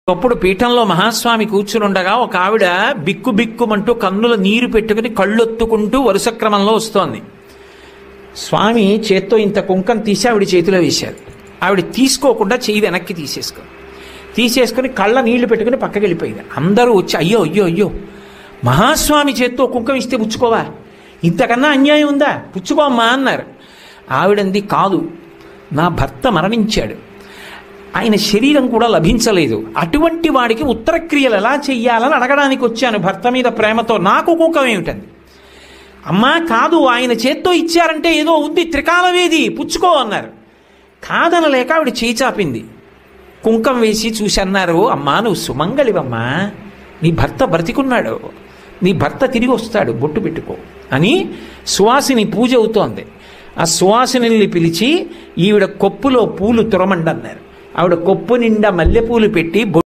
ఒకప్పుడు పీఠంలో మహాస్వామి కూర్చునుండగా ఒక ఆవిడ బిక్కు బిక్కుమంటూ కన్నుల నీరు పెట్టుకుని కళ్ళొత్తుకుంటూ వరుస క్రమంలో వస్తోంది స్వామి చేత్తో ఇంత కుంకం తీసి ఆవిడ చేతిలో వేశారు ఆవిడ తీసుకోకుండా చెయ్యి వెనక్కి తీసేసుకో తీసేసుకుని కళ్ళ నీళ్లు పెట్టుకుని పక్కకి వెళ్ళిపోయింది అందరూ వచ్చి అయ్యో అయ్యో అయ్యో మహాస్వామి చేత్తో కుంకం ఇస్తే పుచ్చుకోవా ఇంతకన్నా అన్యాయం ఉందా పుచ్చుకోమ్మా అన్నారు ఆవిడంది కాదు నా భర్త మరణించాడు ఆయన శరీరం కూడా లభించలేదు అటువంటి వాడికి ఉత్తరక్రియలు ఎలా చెయ్యాలని అడగడానికి వచ్చాను భర్త మీద ప్రేమతో నాకు కుంకం ఏమిటంది అమ్మా కాదు ఆయన చేత్తో ఇచ్చారంటే ఏదో ఉంది త్రికాలవేది పుచ్చుకో అన్నారు కాదనలేక ఆవిడ చేయి చాపింది కుంకం వేసి చూసి అన్నారు అమ్మా నువ్వు సుమంగళివమ్మా నీ భర్త బ్రతికున్నాడు నీ భర్త తిరిగి వస్తాడు బొట్టు పెట్టుకో అని సువాసిని పూజ అవుతోంది ఆ సువాసిని పిలిచి ఈవిడ కొప్పులో పూలు తురమండన్నారు ఆవిడ కొప్పు నిండా మల్లెపూలు పెట్టి